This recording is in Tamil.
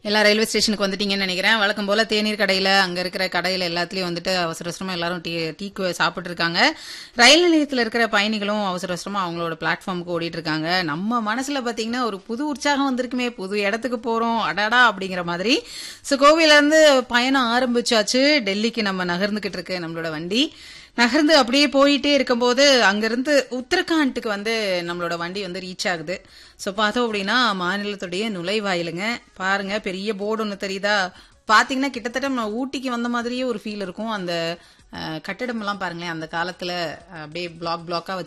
எல்லா ரயில்வே ஸ்டேஷனுக்கு வந்துட்டீங்கன்னு நினைக்கிறேன் வழக்கம் போல தேநீர் கடையில அங்க இருக்கிற கடையில எல்லாத்துலயும் வந்துட்டு அவசர அவசரமா எல்லாரும் டீ டீ சாப்பிட்டு இருக்காங்க ரயில் நிலையத்துல இருக்கிற பயணிகளும் அவசர அவசரமா அவங்களோட பிளாட்ஃபார்முக்கு ஓடிட்டு இருக்காங்க நம்ம மனசுல பாத்தீங்கன்னா ஒரு புது உற்சாகம் வந்திருக்குமே புது இடத்துக்கு போறோம் அடாடா அப்படிங்கிற மாதிரி சோ கோவையில இருந்து பயணம் ஆரம்பிச்சாச்சு டெல்லிக்கு நம்ம நகர்ந்துகிட்டு இருக்கு நம்மளோட வண்டி நகர்ந்து அப்படியே போயிட்டே இருக்கும்போது அங்கிருந்து உத்தரகாண்ட்டுக்கு வந்து நம்மளோட வண்டி வந்து ரீச் ஆகுது ஸோ பார்த்தோம் அப்படின்னா மாநிலத்துடைய நுழைவாயிலுங்க பாருங்க பெரிய போர்டு ஒன்று தெரியுதா பார்த்தீங்கன்னா கிட்டத்தட்ட நம்ம ஊட்டிக்கு வந்த மாதிரியே ஒரு ஃபீல் இருக்கும் அந்த அஹ், கட்டிடம் எல்லாம் பாருங்களேன் அந்த காலத்துல அப்படியே பிளாக் பிளாக்கா வச்சு